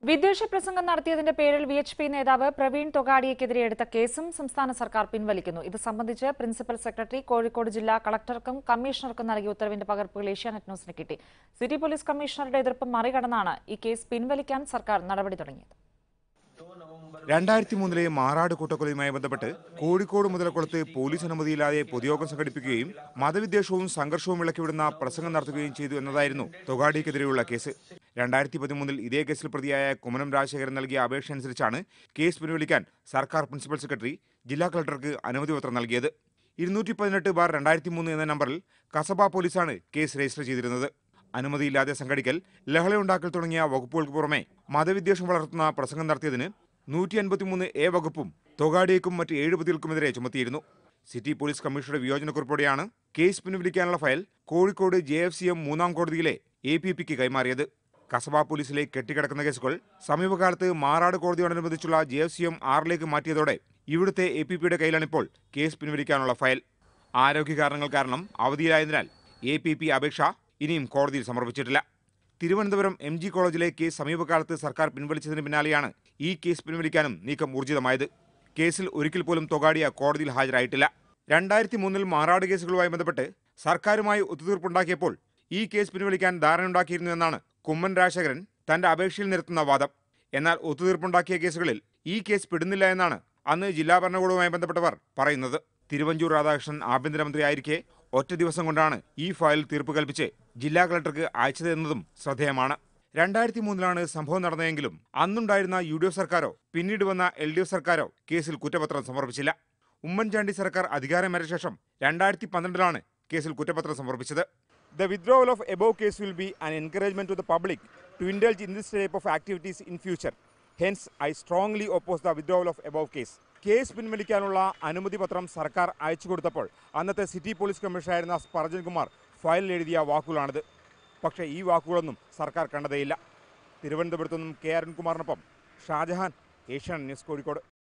വിദ്വേഷ പ്രസംഗം നടത്തിയതിന്റെ പേരിൽ വി എച്ച് പി നേതാവ് പ്രവീൺ തൊഗാഡിയക്കെതിരെ എടുത്ത കേസും സംസ്ഥാന സർക്കാർ പിൻവലിക്കുന്നു ഇത് സംബന്ധിച്ച് പ്രിൻസിപ്പൽ സെക്രട്ടറി കോഴിക്കോട് ജില്ലാ കളക്ടർക്കും കമ്മീഷണർക്കും നൽകിയ ഉത്തരവിന്റെ പകർപ്പുകൾ ഏഷ്യാനെറ്റ് ന്യൂസിന് കിട്ടി സിറ്റി പോലീസ് കമ്മീഷണറുടെ എതിർപ്പ് മറികടന്നാണ് ഈ കേസ് പിൻവലിക്കാൻ സർക്കാർ നടപടി തുടങ്ങിയത് രണ്ടായിരത്തി മൂന്നിലെ മാറാട് കൂട്ടക്കൊലയുമായി ബന്ധപ്പെട്ട് കോഴിക്കോട് മുതലക്കുളത്ത് പോലീസ് അനുമതിയില്ലാതെ പൊതുയോഗം സംഘടിപ്പിക്കുകയും മതവിദ്വേഷവും സംഘർഷവും ഇളക്കിവിടുന്ന പ്രസംഗം നടത്തുകയും ചെയ്തു എന്നതായിരുന്നു തൊഗാഡിക്കെതിരെയുള്ള കേസ് രണ്ടായിരത്തി പതിമൂന്നിൽ ഇതേ കേസിൽ പ്രതിയായ കുമ്മനം രാജശേഖരൻ നൽകിയ അപേക്ഷ അനുസരിച്ചാണ് കേസ് പിൻവലിക്കാൻ സർക്കാർ പ്രിൻസിപ്പൽ സെക്രട്ടറി ജില്ലാ കളക്ടർക്ക് അനുമതി പത്രം നൽകിയത് ഇരുന്നൂറ്റി പതിനെട്ട് ബാർ രണ്ടായിരത്തി മൂന്ന് എന്ന നമ്പറിൽ കസബ പോലീസാണ് കേസ് രജിസ്റ്റർ ചെയ്തിരുന്നത് അനുമതിയില്ലാതെ സംഘടിക്കൽ ലഹളയുണ്ടാക്കൽ തുടങ്ങിയ വകുപ്പുകൾക്ക് പുറമെ മതവിദ്വേഷം വളർത്തുന്ന പ്രസംഗം നടത്തിയതിന് നൂറ്റി അൻപത്തിമൂന്ന് എ വകുപ്പും തൊഗാഡിയക്കും മറ്റ് ഏഴ് പ്രതികൾക്കുമെതിരെ ചുമത്തിയിരുന്നു സിറ്റി പോലീസ് കമ്മീഷണറുടെ വിയോജനക്കുറിപ്പോടെയാണ് കേസ് പിൻവലിക്കാനുള്ള file Kozhikode J F C M മൂന്നാം കോടതിയിലെ എ പി പിക്ക് കൈമാറിയത് കസബ പോലീസിലെ കെട്ടിക്കിടക്കുന്ന കേസുകൾ സമീപകാലത്ത് മാറാട് കോടതിയോടനുബന്ധിച്ചുള്ള ജെ എഫ് സി എം ആറിലേക്ക് മാറ്റിയതോടെ ഇവിടുത്തെ എ പി പിയുടെ കയ്യിലാണിപ്പോൾ കേസ് പിൻവലിക്കാനുള്ള ഫയൽ ആരോഗ്യ കാരണങ്ങൾ കാരണം അവധിയിലായതിനാൽ എ പി പി അപേക്ഷ ഇനിയും കോടതിയിൽ സമർപ്പിച്ചിട്ടില്ല തിരുവനന്തപുരം എം ജി കോളേജിലെ കേസ് സമീപകാലത്ത് സർക്കാർ പിൻവലിച്ചതിന് പിന്നാലെയാണ് ഈ കേസ് പിൻവലിക്കാനും നീക്കം ഊർജിതമായത് കേസിൽ ഒരിക്കൽ പോലും തൊഗാഡിയ കോടതിയിൽ ഹാജരായിട്ടില്ല രണ്ടായിരത്തി മൂന്നിൽ മാറാട് കേസുകളുമായി ബന്ധപ്പെട്ട് സർക്കാരുമായി ഒത്തുതീർപ്പുണ്ടാക്കിയപ്പോൾ ഈ കേസ് പിൻവലിക്കാൻ ധാരണയുണ്ടാക്കിയിരുന്നു എന്നാണ് കുമ്മൻ രാജശേഖരൻ തന്റെ അപേക്ഷയിൽ നിരത്തുന്ന വാദം എന്നാൽ ഒത്തുതീർപ്പുണ്ടാക്കിയ കേസുകളിൽ ഈ കേസ് പെടുന്നില്ല എന്നാണ് അന്ന് ജില്ലാ ഭരണകൂടവുമായി ബന്ധപ്പെട്ടവർ പറയുന്നത് തിരുവഞ്ചൂർ രാധാകൃഷ്ണൻ ആഭ്യന്തരമന്ത്രിയായിരിക്കെ ഒറ്റ ദിവസം കൊണ്ടാണ് ഈ ഫയൽ തീർപ്പ് കൽപ്പിച്ച് ജില്ലാ കളക്ടർക്ക് അയച്ചത് എന്നതും ശ്രദ്ധേയമാണ് രണ്ടായിരത്തി മൂന്നിലാണ് സംഭവം നടന്നതെങ്കിലും അന്നുണ്ടായിരുന്ന യു ഡി എഫ് സർക്കാരോ പിന്നീട് വന്ന എൽ ഡി എഫ് സർക്കാരോ കേസിൽ കുറ്റപത്രം സമർപ്പിച്ചില്ല ഉമ്മൻചാണ്ടി സർക്കാർ അധികാരമേറ്റ ശേഷം രണ്ടായിരത്തി പന്ത്രണ്ടിലാണ് കേസിൽ കുറ്റപത്രം സമർപ്പിച്ചത് the withdrawal of above case will be an encouragement to the public to indulge in this type of activities in future hence I strongly oppose the withdrawal of above case case പിൻവലിക്കാനുള്ള അനുമതി പത്രം സർക്കാർ അയച്ചു കൊടുത്തപ്പോൾ അന്നത്തെ city police കമ്മീഷണറായിരുന്ന സ്പർജൻ കുമാർ ഫയലിൽ എഴുതിയ വാക്കുകളാണിത് പക്ഷേ ഈ വാക്കുകളൊന്നും സർക്കാർ കണ്ടതേയില്ല തിരുവനന്തപുരത്തു നിന്നും കെ അരുൺകുമാറിനൊപ്പം ഷാജഹാൻ ഏഷ്യാനെറ്റ് ന്യൂസ് കോഴിക്കോട്